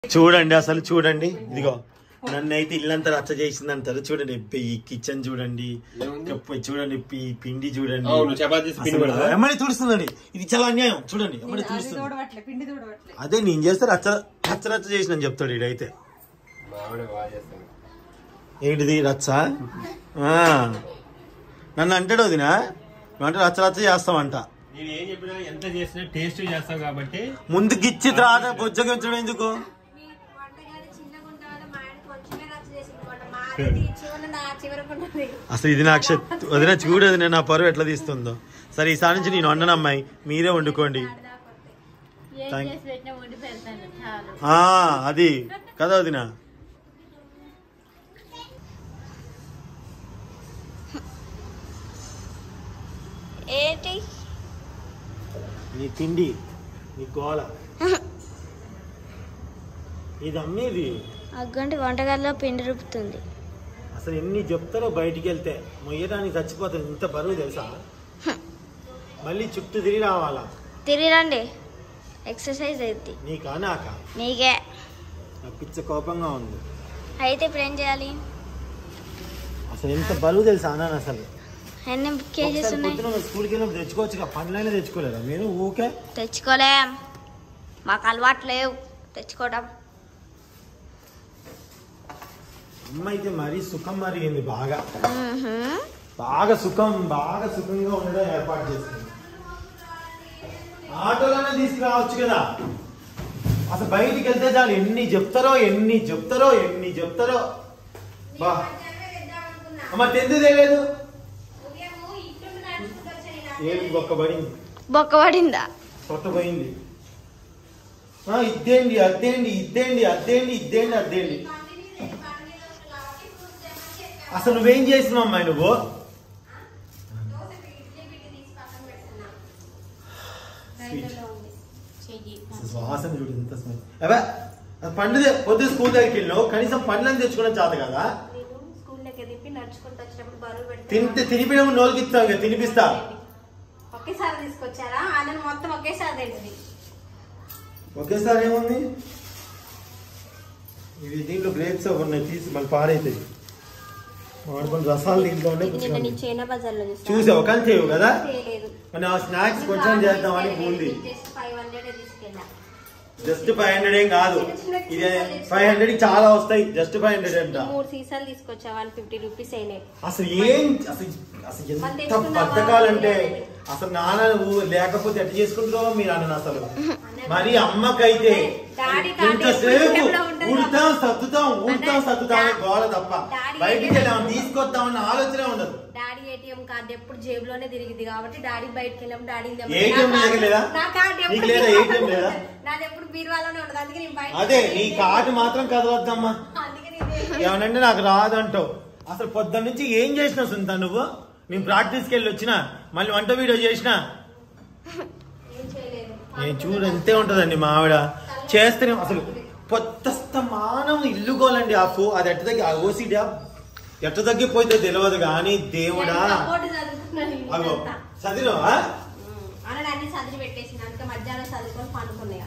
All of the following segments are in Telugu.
చూడండి అసలు చూడండి ఇదిగో నన్ను అయితే ఇల్లంతా రచ్చ చేసింది అంటారు చూడండి ఈ కిచెన్ చూడండి ఇంకా చూడండి ఈ పిండి చూడండి అవును చపాతీ చేసి పిండి అసలు పెడతా ఎమ్మడి తుడుస్తుందండి ఇది చాలా అన్యాయం చూడండి ఎమ్మడి తుడుస్తుంది తోడవట్లే పిండి తోడవట్లే అదే నేను చేస్తే రచ్చ రచ్చ రచ్చ చేసిన చెప్తాడు ఇడైతే మావిడ బాగా చేస్తాను ఏంటిది రచ్చ ఆ. నన్ను అంటాడు వదినా అంటే రచ్చ రచ్చ చేస్తామంట నేను ఏం చెప్పినా ఎంత చేసినా టేస్ట్ చేస్తావు కాబట్టి ముందు గిచ్చి తర్వాత బుజ్జగించడం ఎందుకు మీ వంటగది చిన్నగా ఉండాలి మా ఆయన కొంచెమే రచ్చ చేసింది వంట మాది చివరి నా చివరకు ఉన్నది అసలు ఇది నాకు శక్తి వదిన చూడు వదిన నా పరువు ఎట్లా తీస్తుందో సరే ఈసారి నుంచి నేను వండను అమ్మాయి మీరే వండుకోండి ఏం Thank- చేసి పెట్టినా వండి పెడతాను చాలు ఆ అది కదా వదిన ఏంటి నీ తిండి నీ గోల ఇది అమ్మేది అగ్గంటి వంటగదిలో పిండి రుపుతుంది అసలు ఎన్ని చెప్తారో బయటికి వెళ్తే మొయ్యడానికి చచ్చిపోతుంది ఇంత బరువు తెలుసా మళ్ళీ చుట్టూ తిరిగి రావాలా తిరిగిరండి ఎక్సర్సైజ్ అయింది నీకా నాకా నీకే నాకు పిచ్చ కోపంగా ఉంది అయితే ఇప్పుడు ఏం చేయాలి అసలు ఎంత బరువు తెలుసా అన్నాను అసలు ఎన్ని కేజీస్ ఒకసారి ఉన్నాయి పొద్దున స్కూల్కి వెళ్ళినప్పుడు తెచ్చుకోవచ్చు పండ్లైనా తెచ్చుకోలేదా మీరు ఊకే తెచ్చుకోలేం మాకు అలవాటు లేవు తెచ్చుకోవడం అమ్మ అయితే మరీ సుఖం మరిగింది బాగా మ్మ్హ్మ్. బాగా సుఖం బాగా సుఖంగా ఉండడం ఏర్పాటు చేసింది ఆటోలోనే తీసుకురావచ్చు కదా అసలు బయటికి వెళ్తే చాలు ఎన్ని చెప్తారో ఎన్ని చెప్తారో ఎన్ని చెప్తారో బా అమ్మ టెన్త్ తెలియదు ఏం ఒక్క పడింది బొక్క పడిందా పొట్ట పోయింది ఆ, ఇద్దేండి అద్దేండి ఇద్దేండి అద్దేండి ఇద్దేండి అద్దేండి అసలు నువ్వేం చేసినావు అమ్మాయి నువ్వు అసలు వాసన చూడు ఎంత స్మెల్ అవే అది పండు తే- పొద్దు స్కూల్ దగ్గరికి వెళ్ళినావు కనీసం పండ్లను తెచ్చుకోవడం చేత కదా స్కూల్లోకి దిప్పి నడుచుకుంటూ వచ్చినప్పుడు బరువు పెడితే తింటే తినిపినప్పుడు నోరుకి ఇస్తావు ఇక తినిపిస్తా ఒకేసారి తీసుకొచ్చారా ఆయన మొత్తం ఒకేసారి తింటుంది ఒకేసారి ఏముంది ఇవి దీంట్లో గ్రేప్స్ అవి ఉన్నాయి తీసి మళ్ళీ పాడైతాయి మామిడి రసాలు దీంట్లో ఉండే ఇది నిన్న నీ చైనా బజార్లో చూసావు కానీ చేయవు కదా చేయలేదు మన ఆ స్నాక్స్ కొంచెం చేద్దామని ఉంది జస్ట్ ఫైవ్ హండ్రెడ్ తీసుకెళ్ళా జస్ట్ ఫైవ్ హండ్రెడ్ ఏం కాదు ఇది ఫైవ్ హండ్రెడ్ చాలా వస్తాయి జస్ట్ ఫైవ్ హండ్రెడ్ అంట మూడు సీసాలు తీసుకొచ్చా వన్ ఫిఫ్టీ రూపీస్ అయినాయి అసలు ఏం అసలు అసలు ఎంత బద్దకాలంటే అసలు నాన్న నువ్వు లేకపోతే ఎట్ట చేసుకుంటారో మీరు అన్న అసలు మరి అమ్మకైతే డాడీ కాదు, ఇంతసేపు ఎప్పుడు ఉంటది ఉడతాం సర్దుతాం ఉడతాం అన్న, సర్దుతాం అనే డా- గోల తప్ప డాడీ బయటికి ఏం వెళ్ళాం తీసుకొద్దామన్న ఆలోచనే ఉండదు డాడీ ఏటీఎం కార్డు ఎప్పుడు జేబులోనే తిరిగింది కాబట్టి డాడీ బయటకు వెళ్ళాం డాడీ ATM నీ దగ్గర లేదా? నా కార్డు ఎప్పుడు నీకు లేదా బీరువాలోనే ATM లేదా? ఉంటుంది. నాది ఎప్పుడు బీరువాలోనే ఉండదు అందుకే నేను బయట అదే నీ కార్డు మాత్రం కదలొద్దమ్మా అందుకే నేను ఏమనంటే నాకు రాదంటావు అసలు పొద్దున్న నుంచి ఏం చేసినావు సుంత నువ్వు నేను ప్రాక్టీస్కి వెళ్ళి వచ్చిన మళ్ళీ వంట వీడియో చేసిన ఏం చేయలేదు నేను చూడు అంతే ఉంటదండి మా ఆవిడ చేస్తేనే అసలు పొత్తస్తమానం ఇల్లుకోవాలండి ఆ ఫో అది ఎట్ట తగ్గి ఆ ఓసిడా ఎట్ట తగ్గిపోతే తెలియదు కానీ దేవుడా సపోర్ట్ చదువుకున్నాను ఈ అగో ఇదంతా. చదివినావా ఉమ్. అన్న అన్ని చదివి పెట్టేసిన అందుకే మధ్యాహ్నం చదువుకొని పండుకున్నాయా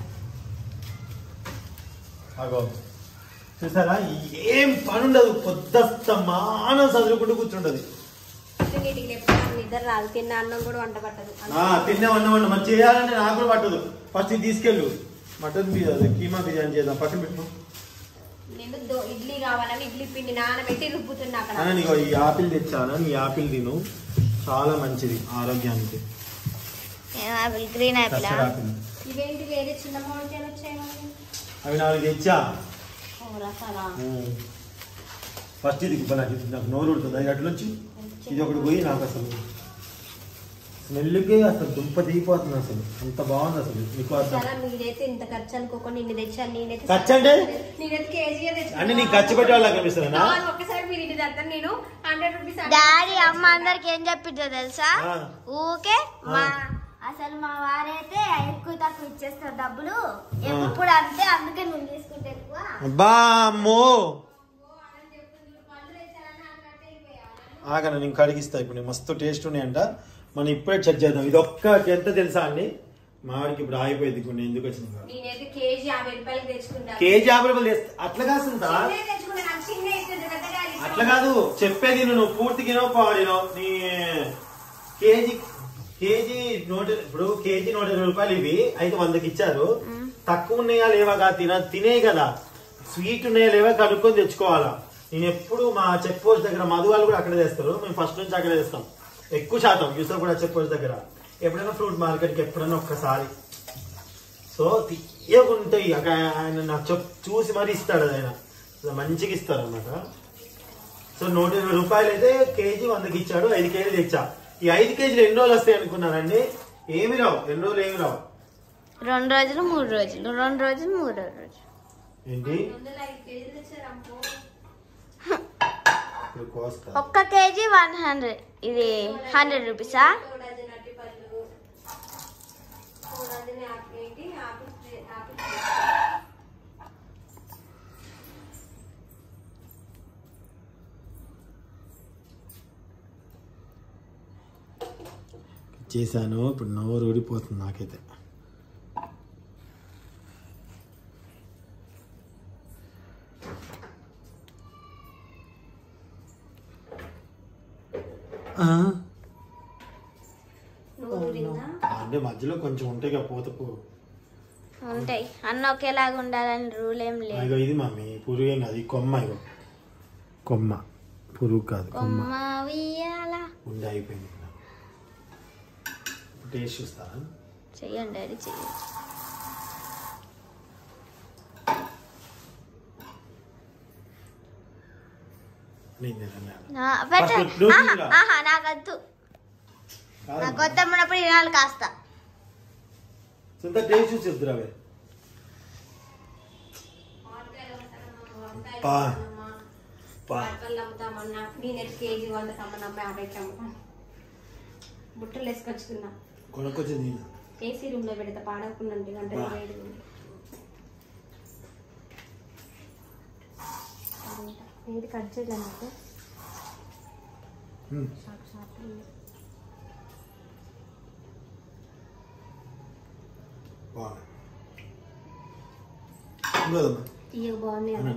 అగో చూసారా ఏం పని ఉండదు పొద్దస్తమానం చదువుకుంటూ కూర్చుంటది నీటికి లేకపోతే నాకు నిద్ర రాదు తిన్న అన్నం కూడా వంట పట్టదు ఆ, తిన్నా వండమండి మరి చేయాలంటే నాకు కూడా పట్టదు ఫస్ట్ ఇది తీసుకెళ్ళు మటన్ బిర్యానీ కీమా బిర్యానీ చేద్దాం పక్కన పెట్టు నేను దో- ఇడ్లీ కావాలని ఇడ్లీ పిండి నానబెట్టి రుబ్బుతున్నా అక్కడ అన్న నీకు ఈ యాపిల్ తెచ్చాను నీ యాపిల్ తిను చాలా మంచిది ఆరోగ్యానికి apple green apple custard apple ఇవేంటి వేరే చిన్న మౌంటైన్ వచ్చాయి మరి? అవి నాలుగు తెచ్చా ఓ, రసాలా ఫస్ట్ ఇది ఇవ్వ నాకు ఇది నాకు నోరు ఉడుతుంది అది అట్లొచ్చి ఇది ఒకటి పోయి నాకు అసలు స్మెల్కి అసలు దుంప దిగిపోతుంది అసలు అంత బాగుంది అసలు నీకు అర్థం చాలా మీరైతే ఇంత ఖర్చు అనుకోకుండా ఇన్ని తెచ్చాను నేనైతే ఖర్చు అంటే? నేనైతే కేజీగా తెచ్చాను అంటే నీకు ఖర్చు పెట్టే వాళ్ళకి కనిపిస్తుందా అవును, ఒక్కసారి మీరు ఇంటి తెస్తాను నేను హండ్రెడ్ రూపీస్ డాడీ అమ్మ అందరికి ఏం చెప్పిందో తెలుసా ఆ. ఊకే మా ఆ. అసలు మా వారైతే ఎక్కువ తక్కువ ఇచ్చేస్తారు డబ్బులు ఎప్పుడు అంతే అందుకే నువ్వు తీసుకుంటే ఎక్కువ అబ్బా అమ్మో ఆగన నేను కడిగిస్తా ఇప్పుడు నేను మస్తు టేస్ట్ ఉన్నాయంట మనం ఇప్పుడే చెక్ చేద్దాం ఇది ఒక్క ఎంత తెలుసా అండి మావాడికి ఇప్పుడు ఆగిపోయింది కొన్ని ఎందుకు వచ్చింది నేనైతే కేజీ యాభై రూపాయలకి తెచ్చుకుంటాను కేజీ యాభై రూపాయలు తెస్తా అట్లా కాదు సునీత. చిన్నది తెచ్చుకుంటా నాకు చిన్న ఇస్తుంది పెద్దగా ఇష్టం. అట్లా కాదు చెప్పేది నువ్వు పూర్తిగా పాడినో నీ కేజీ కేజీ నూట ఇప్పుడు కేజీ నూట ఇరవై రూపాయలు ఇవి అయితే వందకి ఇచ్చారు తక్కువ ఉన్నాయా లేవా కా తిన తినే కదా స్వీట్ ఉన్నాయా లేవా కనుక్కొని తెచ్చుకోవాలా నేను ఎప్పుడు మా చెక్ పోస్ట్ దగ్గర మధు వాళ్ళు కూడా అక్కడ తెస్తారు మేము ఫస్ట్ నుంచి అక్కడ తెస్తాం ఎక్కువ శాతం యూసఫ్ కూడా చెక్ పోస్ట్ దగ్గర ఎప్పుడైనా ఫ్రూట్ మార్కెట్కి ఎప్పుడైనా ఒక్కసారి సో తీయగా ఉంటాయి అక్కడ ఆయన నాకు చెప్ చూసి మరి ఇస్తాడు ఆయన మంచిగా ఇస్తారు అనమాట సో నూట ఇరవై రూపాయలు అయితే కేజీ వందకి ఇచ్చాడు ఐదు కేజీలు తెచ్చా ఈ ఐదు కేజీలు ఎన్ని రోజులు వస్తాయి అనుకున్నానండి ఏమి రావు ఎన్ని రోజులు ఏమి రావు రెండు రోజులు మూడు రోజులు రెండు రోజులు మూడు రోజులు ఏంటి వందల ఐదు కేజీలు తెచ్చారు అమ్మో. ఇప్పుడు కోస్తా ఒక్క కేజీ వన్ హండ్రెడ్ ఇది హండ్రెడ్ రూపీసా ఓ డజన్ అరటిపళ్ళు, ఓ డజన్ యాపిల్ ఏంటి? Apple tray- apple tray. చేశాను ఇప్పుడు నోరు ఊడిపోతుంది నాకైతే ఆ, నువ్వు ఊరిందా? అంటే మధ్యలో కొంచెం ఉంటాయి కదా పూత పువ్వు ఉంటాయి అన్న ఒకేలాగా ఉండాలని రూల్ ఏం లేదు ఇగో ఇది మమ్మీ పురుగు ఏం కాదు ఈ కొమ్మ ఇగో కొమ్మ పురుగు కాదు కొమ్మ కొమ్మ ఉయ్యాల ఉండి అయిపోయింది ఇక్కడ. ఇప్పుడు టేస్ట్ చూస్తారా చెయ్యండి డాడీ చెయ్యండి నేను తినను. నా పెట్ట ఫస్ట్ నువ్వు ఆహా, తినరా? ఆహా నాకొద్దు నా కాదమ్మా. కొత్త ఉన్నప్పుడు వినాలి కాస్త సొంత టేస్ట్ చూసి చెప్తురా అవి. మామిడికాయలు అమ్ముతానమ్మా, వంకాయలు పా. అమ్ముతానమ్మా, పా. వాటిపళ్ళు అమ్ముతామన్నా నేనైతే కేజీ వందకి అమ్మనమ్మా యాభైకి అమ్ముతాను బుట్టలు వేసుకొచ్చుకున్నా కొనుక్కొచ్చి నేను ఏసీ రూమ్ లో పెడతా పాడకుండండి గంట వా. వేడి ఉంది. అదంతా. ఏది కట్ చేయలే నాకు మ్మ్. షార్ప్ షార్ప్ ఉంది. బాగున్నాయి ఇంకోదమ్మా తీయగా బాగున్నాయి అన్న. అవి.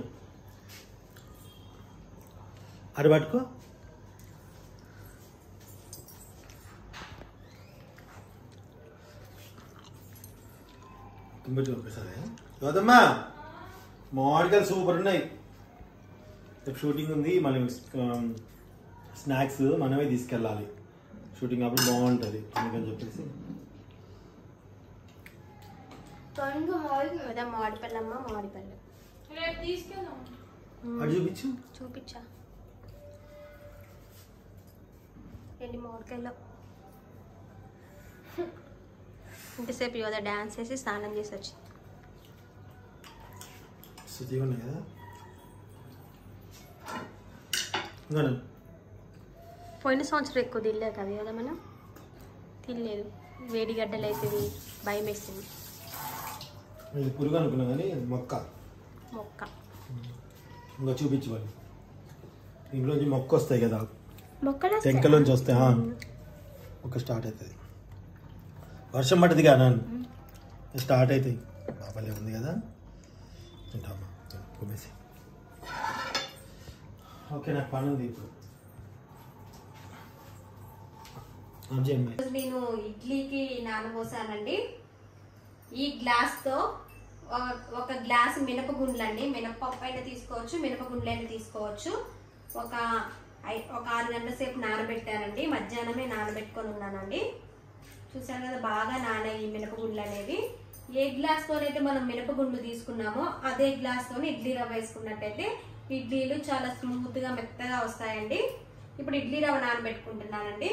అటు పట్టుకో తుంబటి పంపిస్తుంది గౌతమ్మా మామిడికాయలు సూపర్ ఉన్నాయి రేపు షూటింగ్ ఉంది మళ్ళీ స్నాక్స్ మనమే తీసుకెళ్ళాలి షూటింగ్ అప్పుడు బాగుంటుంది అందుకని చెప్పేసి అదే మామిడిపల్లమ్మ మామిడిపల్లి అటు చూపించు చూపించా ఎన్ని మామిడికాయలు ఇంతసేపు యోధ డాన్స్ చేసి స్నానం చేసి వచ్చి శుచిగా ఉన్నాయి కదా ఇంకా నన్ను. పోయిన సంవత్సరం ఎక్కువ తినలేదు కదా యోధ మనం తినలేదు వేడి గడ్డలు అవుతుంది భయం వేస్తుంది ఇది పురుగు అనుకున్నా కానీ మొక్క మొక్క ఇంకా చూపించు వాళ్ళు ఇంట్లోంచి మొక్క వస్తాయి కదా మొక్కలు టెంకలోంచి వస్తాయి ఆ. ఒక స్టార్ట్ అవుతుంది వర్షం పడుతుంది కదా నాన్న స్టార్ట్ అవుతాయి బాబాలే ఉంది కదా ఉంటామా కొమ్మేసి ఓకే నాకు పని ఉంది ఇప్పుడు ఆఫ్ చేయండి ఈరోజు నేను ఇడ్లీకి నానబోసానండి ఈ గ్లాస్ తో ఒక- ఒక గ్లాస్ మినపగుండ్లు అండి మినపప్పు అయినా తీసుకోవచ్చు మినపగుండ్లు అయినా తీసుకోవచ్చు ఒక ఐ- ఒక ఆరు గంటల సేపు నానబెట్టానండి మధ్యాహ్నమే నానబెట్టుకొని ఉన్నానండి చూసారు కదా బాగా నాన ఈ మినపగుండ్లు అనేవి ఏ గ్లాస్ తోనైతే మనం మినపగుండ్లు తీసుకున్నామో అదే గ్లాస్ తోని ఇడ్లీ రవ్వ వేసుకున్నట్టయితే ఇడ్లీలు చాలా స్మూత్ గా మెత్తగా వస్తాయండి ఇప్పుడు ఇడ్లీ రవ్వ నానబెట్టుకుంటున్నానండి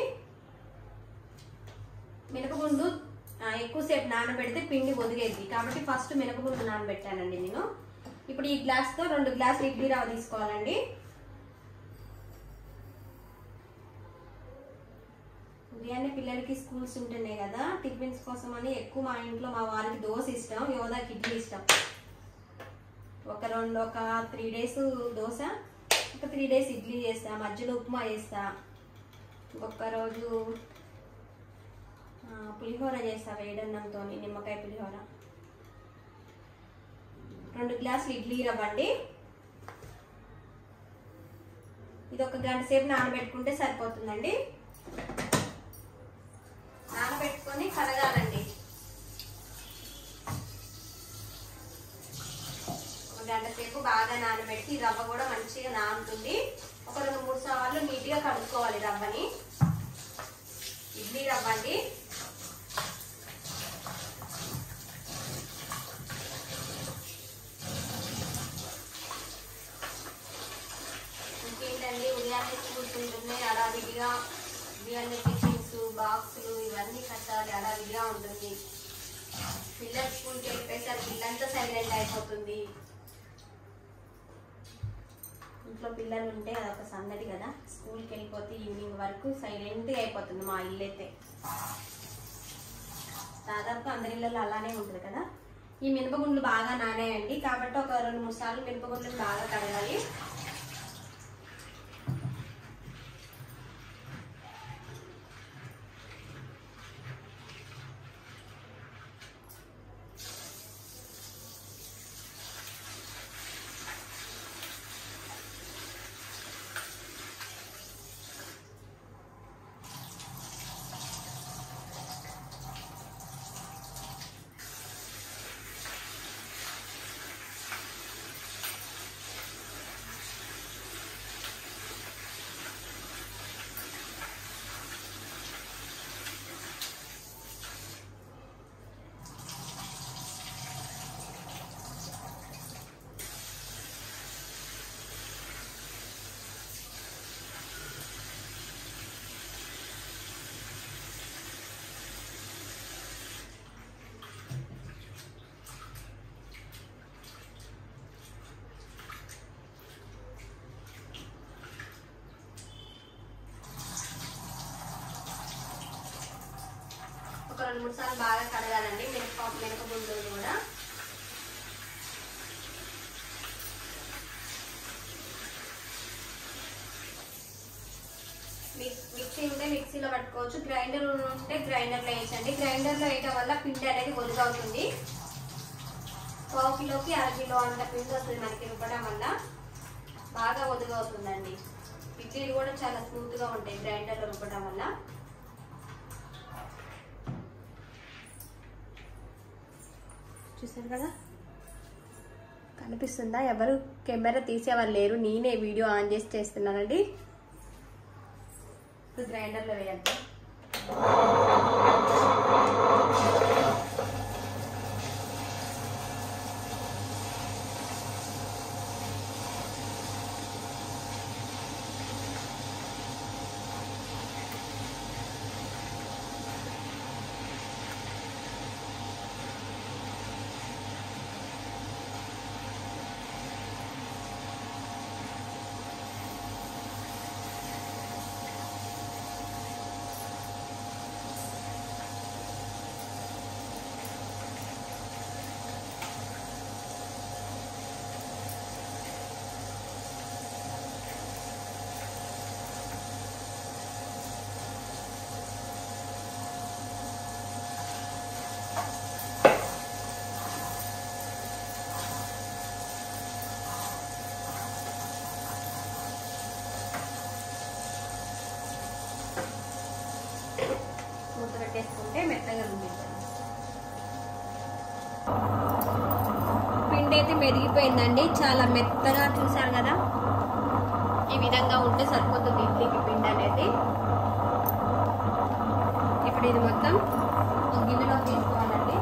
మినపగుండు ఆ, ఎక్కువసేపు నానబెడితే పిండి ఒదిగేది కాబట్టి ఫస్ట్ మినపగుండు నానబెట్టానండి నేను ఇప్పుడు ఈ గ్లాస్తో రెండు గ్లాసులు ఇడ్లీ రవ్వ తీసుకోవాలండి ఉదయాన్నే పిల్లలకి స్కూల్స్ ఉంటున్నాయి కదా టిఫిన్స్ కోసం అని ఎక్కువ మా ఇంట్లో మా వారికి దోశ ఇష్టం యోధాకి ఇడ్లీ ఇష్టం ఒక రెండు ఒక త్రీ డేస్ దోశ ఒక త్రీ డేస్ ఇడ్లీ చేస్తా మధ్యలో ఉప్మా చేస్తా ఒక్క రోజు ఆ, పులిహోర చేస్తా వేడన్నంతో నిమ్మకాయ పులిహోర రెండు గ్లాసులు ఇడ్లీ రవ్వ అండి ఇది ఒక గంట సేపు నానబెట్టుకుంటే సరిపోతుందండి నానబెట్టుకొని కడగాలండి ఒక గంట సేపు బాగా నానబెట్టి ఈ రవ్వ కూడా మంచిగా నానుతుంది ఒక రెండు మూడు సార్లు నీట్గా కడుక్కోవాలి రవ్వని ఇడ్లీ రవ్వ అండి ఇంకేంటండి ఉదయాన్నే స్కూల్స్ ఉంటున్నాయి హడావిడిగా ఉదయాన్నే టిఫిన్స్ బాక్సులు ఇవన్నీ కట్టాలి హడావిడిగా ఉంటుంది పిల్లలు స్కూల్కి వెళ్ళిపోయేసరికి ఇల్లంతా సైలెంట్ అయిపోతుంది ఇంట్లో పిల్లలు ఉంటే అదొక సందడి కదా స్కూల్కి వెళ్ళిపోతే ఈవినింగ్ వరకు సైలెంట్గా అయిపోతుంది మా ఇల్లు అయితే దాదాపు అందరి ఇళ్ళలో అలానే ఉంటుంది కదా ఈ మినపగుండ్లు బాగా నానాయండి కాబట్టి ఒక రెండు మూడు సార్లు మినపగుండ్లను బాగా కడగాలి ఒక రెండు మూడు సార్లు బాగా కడగాలండి మినప మినపగుండ్లు కూడా మిక్- మిక్సీ ఉంటే మిక్సీలో పట్టుకోవచ్చు గ్రైండర్ ఉంటే గ్రైండర్లో వేసండి గ్రైండర్లో వేయటం వల్ల పిండి అనేది ఒదుగవుతుంది పావు కిలోకి అర కిలో అంత పిండి వస్తుంది మనకి రుబ్బడం వల్ల బాగా ఒదుగవుతుందండి ఇడ్లీలు కూడా చాలా స్మూత్గా ఉంటాయి గ్రైండర్లో రుబ్బడం వల్ల చూసారు కదా కనిపిస్తుందా ఎవరు కెమెరా తీసేవాళ్ళు లేరు నేనే వీడియో ఆన్ చేసి చేస్తున్నానండి ఇప్పుడు గ్రైండర్లో వేయాలి మూత పెట్టేసుకుంటే మెత్తగా రుబ్బించాలి పిండి అయితే మెరిగిపోయిందండి చాలా మెత్తగా చూసారు కదా ఈ విధంగా ఉంటే సరిపోతుంది ఇడ్లీకి పిండి అనేది ఇప్పుడు ఇది మొత్తం ఒక గిన్నెలో తీసుకోవాలండి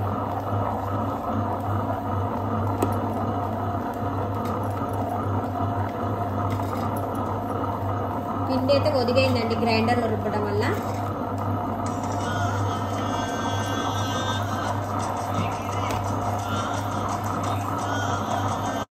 పిండి అయితే ఒదిగైందండి గ్రైండర్ రుబ్బడం వల్ల